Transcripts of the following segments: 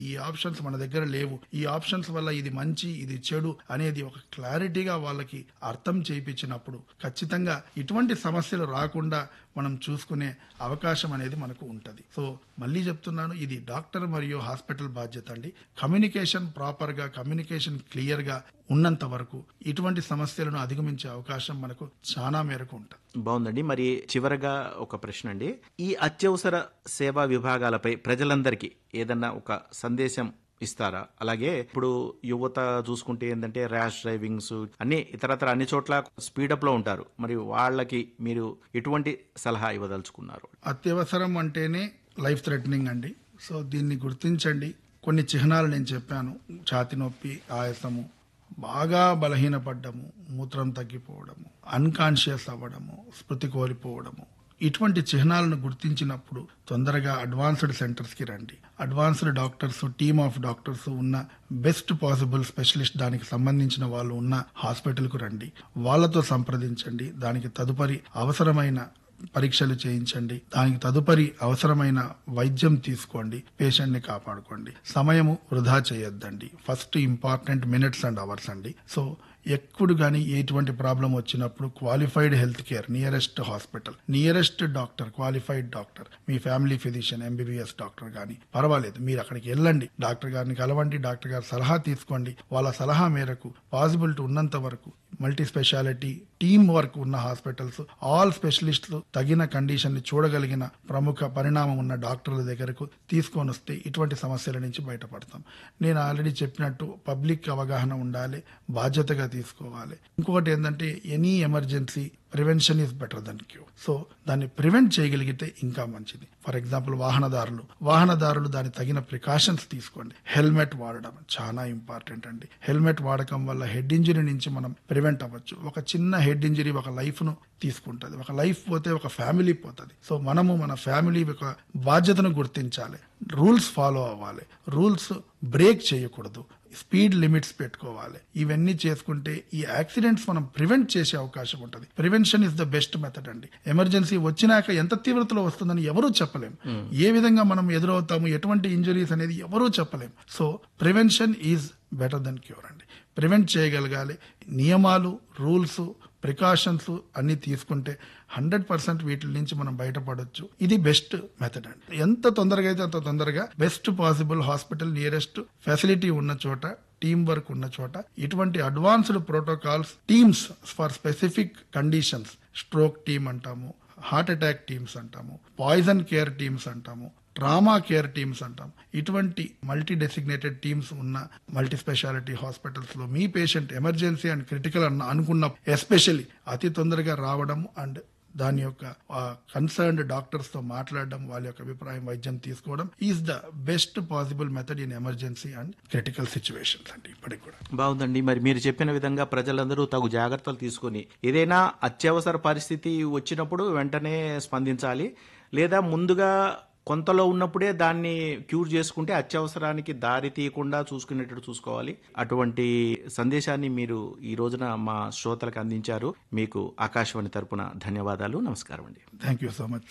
ఈ ఆప్షన్స్ మన దగ్గర లేవు ఈ ఆప్షన్స్ వల్ల ఇది మంచి ఇది చెడు అనేది ఒక క్లారిటీగా వాళ్ళకి అర్థం చేయించినప్పుడు ఖచ్చితంగా ఇటువంటి సమస్యలు రాకుండా మనం చూసుకునే అవకాశం అనేది మనకు ఉంటుంది సో మళ్ళీ చెప్తున్నాను ఇది డాక్టర్ మరియు హాస్పిటల్ బాధ్యత అండి కమ్యూనికేషన్ ప్రాపర్ గా కమ్యూనికేషన్ క్లియర్ గా ఉన్నంత వరకు ఇటువంటి సమస్యలను అధిగమించే అవకాశం మనకు చాలా మేరకు ఉంటుంది బాగుందండి మరి చివరగా ఒక ప్రశ్న అండి ఈ అత్యవసర సేవా విభాగాలపై ప్రజలందరికీ ఏదన్నా ఒక సందేశం ఇస్తారా అలాగే ఇప్పుడు యువత చూసుకుంటే ఏంటంటే ర్యాష్ డ్రైవింగ్స్ అన్ని ఇతరత్ర అన్ని చోట్ల స్పీడప్ లో ఉంటారు మరి వాళ్ళకి మీరు ఎటువంటి సలహా ఇవ్వదలుచుకున్నారు అత్యవసరం అంటేనే లైఫ్ థ్రెటనింగ్ అండి సో దీన్ని గుర్తించండి కొన్ని చిహ్నాలు నేను చెప్పాను ఛాతి నొప్పి ఆయాసము బాగా బలహీనపడ్డము మూత్రం తగ్గిపోవడము అన్కాన్షియస్ అవ్వడము స్మృతి కోల్పోవడము ఇటువంటి చిహ్నాలను గుర్తించినప్పుడు తొందరగా అడ్వాన్స్డ్ సెంటర్స్ కి రండి advanced doctors team of doctors ఉన్న బెస్ట్ పాసిబుల్ స్పెషలిస్ట్ దానికి సంబంధించిన వాళ్ళు ఉన్న హాస్పిటల్ కు రండి వాళ్ళతో సంప్రదించండి దానికి తదుపరి అవసరమైన పరీక్షలు చేయించండి దానికి తదుపరి అవసరమైన వైద్యం తీసుకోండి పేషెంట్ ని కాపాడుకోండి సమయము వృధా చేయొద్దండి first important minutes and hours అండి సో ఎప్పుడు కానీ ఎటువంటి ప్రాబ్లం వచ్చినప్పుడు qualified health care nearest hospital nearest doctor qualified doctor మీ ఫ్యామిలీ ఫిజిషియన్ ఎంబీబీఎస్ డాక్టర్ కానీ పర్వాలేదు మీరు అక్కడికి వెళ్ళండి డాక్టర్ గారిని కలవండి డాక్టర్ గారి సలహా తీసుకోండి వాళ్ళ సలహా మేరకు పాసిబిలిటీ ఉన్నంత వరకు మల్టీ స్పెషాలిటీ టీమ్ వర్క్ ఉన్న హాస్పిటల్స్ ఆల్ స్పెషలిస్టులు తగిన కండిషన్ ని చూడగలిగిన ప్రముఖ పరిణామం ఉన్న డాక్టర్ల దగ్గరకు తీసుకొని వస్తే ఇటువంటి సమస్యల నుంచి బయటపడతాం నేను ఆల్రెడీ చెప్పినట్టు పబ్లిక్ అవగాహన ఉండాలి బాధ్యతగా తీసుకోవాలి ఇంకొకటి ఏంటంటే any emergency prevention is better than cure so దాన్ని ప్రివెంట్ చేయగలిగితే ఇంకా మంచిది ఫర్ ఎగ్జాంపుల్ వాహనదారులు వాహనదారులు దాని తగిన ప్రికాషన్స్ తీసుకోండి హెల్మెట్ వాడడం చాలా ఇంపార్టెంట్ అండి హెల్మెట్ వాడకం వల్ల హెడ్ ఇంజరీ నుంచి మనం ప్రివెంట్ అవ్వచ్చు ఒక చిన్న హెడ్ ఇంజరీ ఒక లైఫ్ ను తీసుకుంటుంది ఒక లైఫ్ పోతే ఒక ఫ్యామిలీ పోతుంది సో మనము మన ఫ్యామిలీ ఒక బాధ్యతను గుర్తించాలి రూల్స్ ఫాలో అవ్వాలి రూల్స్ బ్రేక్ చేయకూడదు స్పీడ్ లిమిట్స్ పెట్టుకోవాలి ఇవన్నీ చేసుకుంటే ఈ యాక్సిడెంట్స్ మనం ప్రివెంట్ చేసే అవకాశం ఉంటుంది prevention is the best method అండి ఎమర్జెన్సీ వచ్చినాక ఎంత తీవ్రతలో వస్తుందని ఎవరూ చెప్పలేం ఏ విధంగా మనం ఎదురవుతాము ఎటువంటి ఇంజరీస్ అనేది ఎవరూ చెప్పలేం so prevention is better than cure అండి ప్రివెంట్ చేయగలగాలి నియమాలు రూల్స్ ప్రికాషన్స్ అన్ని తీసుకుంటే హండ్రెడ్ పర్సెంట్ వీటి నుంచి మనం బయటపడొచ్చు ఇది బెస్ట్ మెథడ్ అండి ఎంత తొందరగా అయితే అంత తొందరగా best possible hospital nearest facility ఉన్న చోట టీమ్ వర్క్ ఉన్న చోట ఇటువంటి advanced protocols teams for specific conditions stroke team అంటాము హార్ట్ అటాక్ టీమ్స్ అంటాము పాయిజన్ కేర్ టీమ్స్ అంటాము ట్రామా కేర్ టీమ్స్ అంటాం ఇటువంటి మల్టీ డెసిగ్నేటెడ్ టీమ్స్ ఉన్న మల్టీ స్పెషాలిటీ హాస్పిటల్స్ లో మీ పేషెంట్ ఎమర్జెన్సీ అండ్ క్రిటికల్ అన్న అనుకున్న ఎస్పెషల్లీ అతి తొందరగా రావడం అండ్ దాని యొక్క కన్సర్న్డ్ డాక్టర్స్ తో మాట్లాడడం వాళ్ళ యొక్క అభిప్రాయం వైద్యం తీసుకోవడం is the best possible method in emergency and critical situations అండి ఇప్పటికి కూడా బాగుందండి మరి మీరు చెప్పిన విధంగా ప్రజలందరూ తగు జాగ్రత్తలు తీసుకొని ఏదైనా అత్యవసర పరిస్థితి వచ్చినప్పుడు వెంటనే స్పందించాలి లేదా ముందుగా కొంతలో ఉన్నప్పుడే దాన్ని క్యూర్ చేసుకుంటే అత్యవసరానికి దారి తీయకుండా చూసుకునేటట్టు చూసుకోవాలి అటువంటి సందేశాన్ని మీరు ఈ రోజున మా శ్రోతలకు అందించారు మీకు ఆకాశవాణి తరపున ధన్యవాదాలు నమస్కారం అండి థ్యాంక్ యూ సో మచ్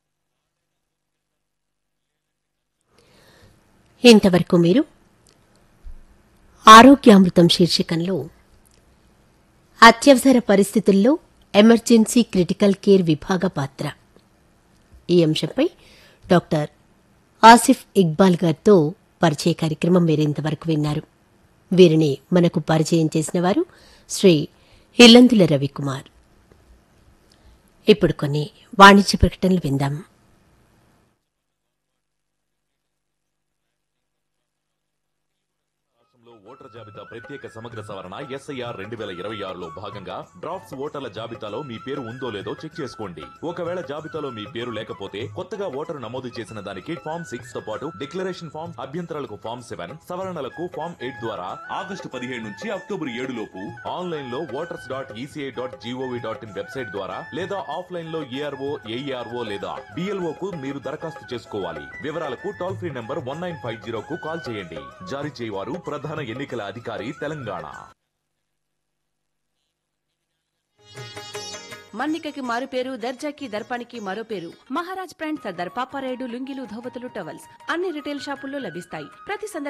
ఇంతవరకు మీరు ఆరోగ్యామృతం శీర్షికంలో అత్యవసర పరిస్థితుల్లో ఎమర్జెన్సీ క్రిటికల్ కేర్ విభాగ పాత్ర ఈ అంశంపై డాక్టర్ ఆసిఫ్ ఇక్బాల్ గారితో పరిచయ కార్యక్రమం మీరింతవరకు విన్నారు వీరిని మనకు పరిచయం చేసిన వారు శ్రీ ఇల్లందుల రవికుమార్ ఇప్పుడు కొన్ని వాణిజ్య ప్రకటనలు విందాం రాష్ట్రంలో ఓటర్ జాబితా ప్రత్యేక సమగ్ర సవరణ ఎస్ఐఆర్ రెండు వేల ఇరవై ఆరులో భాగంగా డ్రాఫ్ట్స్ ఓటర్ల జాబితాలో మీ పేరు ఉందో లేదో చెక్ చేసుకోండి ఒకవేళ జాబితాలో మీ పేరు లేకపోతే కొత్తగా ఓటరు నమోదు చేసిన దానికి ఫామ్ సిక్స్ తో పాటు డిక్లరేషన్ ఫామ్ అభ్యంతరాలకు ఫామ్ సెవెన్ సవరణలకు ఫామ్ ఎయిట్ ద్వారా ఆగస్టు పదిహేడు నుంచి అక్టోబర్ ఏడు లోపు ఆన్లైన్ లో voters dot ECI dot GOV dot in website ద్వారా లేదా ఆఫ్లైన్ లో ఏఆర్ఓ ఏఈఆర్ఓ లేదా బిఎల్ఓ కు మీరు దరఖాస్తు చేసుకోవాలి వివరాలకు toll free number one nine five zero కు కాల్ చేయండి జారీ చేయవారు ప్రధాన ఎన్నికల అధికారి తెలంగాణ మన్నికకి మారు పేరు దర్జాకి దర్పానికి మరో పేరు మహారాజ్ బ్రాండ్ సర్దార్ పాపారాయుడు లుంగీలు ధోవతులు టవల్స్ అన్ని రిటైల్ షాపుల్లో లభిస్తాయి ప్రతి సందర్భ